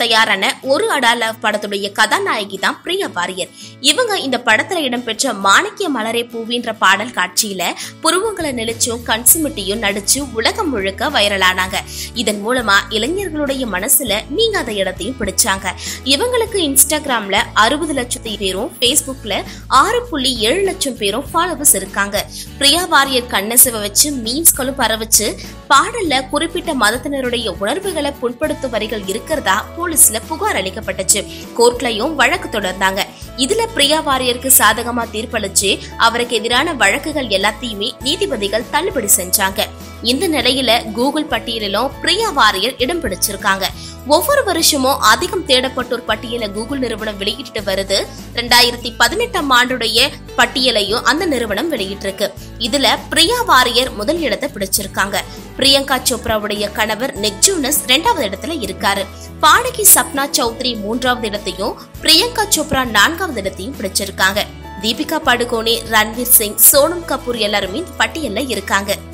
தயாரான ஒரு அடா லவ் படத்துடைய கதாநாயகி தான் பிரியா வாரியர் இவங்க இந்த படத்துல இடம்பெற்ற மாணிக்கிய மலரே பூவின்ற பாடல் காட்சியில புருவங்களை நெளிச்சும் கண் சிமிட்டியும் நடிச்சு உலகம் முழுக்க வைரலானாங்க இதன் மூலமா இளைஞர்களுடைய மனசுல நீங்காத இடத்தையும் பிடிச்சாங்க இவங்களுக்கு இன்ஸ்டாகிராம்ல அறுபது லட்சத்தி பேரும் Facebookல ஆறு புள்ளி ஏழு லட்சம் பேரும் ஃபாலோவர்ஸ் இருக்காங்க பிரியா வாரியர் கண்ணசிவ வச்சு மீம்ஸ்களும் பரவச்சு பாடல்ல குறிப்பிட்ட மதத்தினருடைய உணர்வுகளை புண்படுத்தும் வரிகள் இருக்கிறதா போலீஸ்ல புகார் அளிக்கப்பட்டுச்சு கோர்ட்லயும் வழக்கு தொடர்ந்தாங்க இதுல பிரியா வாரியருக்கு சாதகமா தீர்ப்பளிச்சு அவருக்கு எதிரான வழக்குகள் எல்லாத்தையுமே நீதிபதிகள் தள்ளுபடி செஞ்சாங்க இந்த நிலையில கூகுள் பட்டியலிலும் பிரியா வாரியர் இடம் பிடிச்சிருக்காங்க ஒவ்வொரு வருஷமும் அதிகம் தேடப்பட்டோர் பட்டியலை கூகுள் நிறுவனம் வெளியிட்டு வருது ரெண்டாயிரத்தி பதினெட்டாம் ஆண்டுடைய பட்டியலையும் அந்த நிறுவனம் வெளியிட்டிருக்கு இதுல பிரியா வாரியர் முதல் இடத்தை பிடிச்சிருக்காங்க பிரியங்கா சோப்ராவுடைய கணவர் நிக் ஜூனஸ் ரெண்டாவது இடத்துல இருக்காரு பாடகி சப்னா சௌத்ரி மூன்றாவது இடத்தையும் பிரியங்கா சோப்ரா நான்காவது இடத்தையும் பிடிச்சிருக்காங்க தீபிகா படுகோனே ரன்வீர் சிங் சோனம் கபூர் எல்லாருமே இந்த பட்டியல்ல இருக்காங்க